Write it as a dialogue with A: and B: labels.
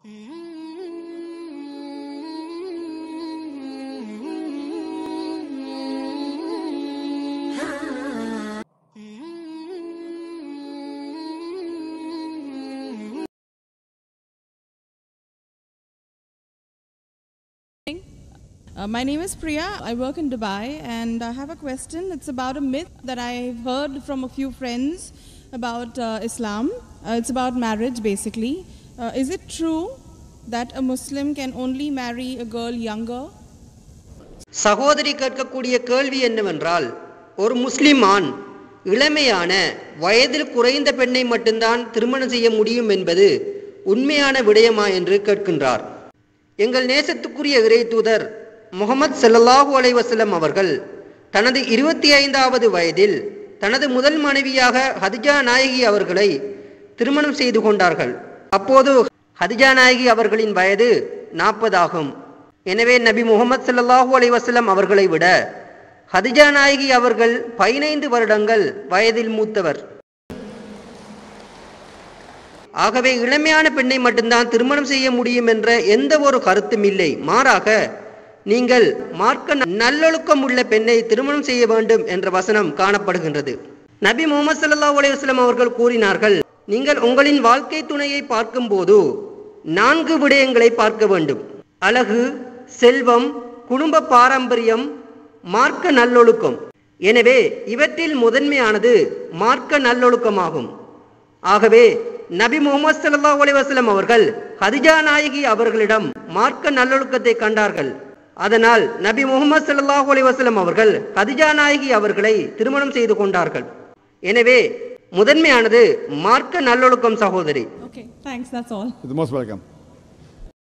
A: Uh, my name is Priya. I work in Dubai and I have a question. It's about a myth that I've heard from a few friends about uh, Islam. Uh, it's about marriage basically. Uh, is it true that a Muslim can only marry a girl younger?
B: சகோதரி கேட்கக்கூடிய கேள்வி என்னவென்றால் ஒரு முஸ்லிம் ஆண் இளமையான வயதில் குறைந்த பெண்ணை மட்டும்தான் திருமணம் செய்ய முடியும் என்பது உண்மையான விடயமா என்று கேட்கின்றார் எங்கள் நேசத்துக்குரிய இறை தூதர் முகமது ஸல்லல்லாஹு அலைஹி வஸல்லம் அவர்கள் தனது இருபத்தி ஐந்தாவது வயதில் தனது முதல் மனைவியாக ஹதிஜா நாயகி அவர்களை திருமணம் செய்து கொண்டார்கள் அப்போது ஹதிஜா நாயகி அவர்களின் வயது நாற்பதாகும் எனவே நபி முகமது ஸல்லல்லாஹு அலைஹி வஸல்லம் அவர்களை விட ஹதிஜா நாயகி அவர்கள் பதினைந்து வருடங்கள் வயதில் மூத்தவர் ஆகவே இளமையான பெண்ணை மட்டும்தான் திருமணம் செய்ய முடியும் என்ற எந்த ஒரு கருத்தும் இல்லை மாறாக நீங்கள் மார்க்க நல்லொழுக்கம் உள்ள பெண்ணை திருமணம் செய்ய வேண்டும் என்ற வசனம் காணப்படுகின்றது நபி முகமது ஸல்லல்லாஹு அலைஹி வஸல்லம் அவர்கள் கூறினார்கள் நீங்கள் உங்களின் வாழ்க்கை துணையை பார்க்கும்போது நான்கு விடயங்களை பார்க்க வேண்டும் அழகு செல்வம் குடும்ப பாரம்பரியம் மார்க்க நல்லொழுக்கம் எனவே இவற்றில் முதன்மையானது மார்க்க நல்லொழுக்கமாகும் ஆகவே நபி முகமது ஸல்லல்லாஹு அலைஹி வஸல்லம் அவர்கள் ஹதிஜா நாயகி அவர்களிடம் மார்க்க நல்லொழுக்கத்தை கண்டார்கள் அதனால் நபி முகமது ஸல்லல்லாஹு அலைஹி வஸல்லம் அவர்கள் ஹதிஜா நாயகி அவர்களை திருமணம் செய்து கொண்டார்கள் எனவே முதன்மையானது மார்க்க நல்லொழுக்கம் சகோதரி
A: Okay, thanks. That's all.
C: You're most welcome.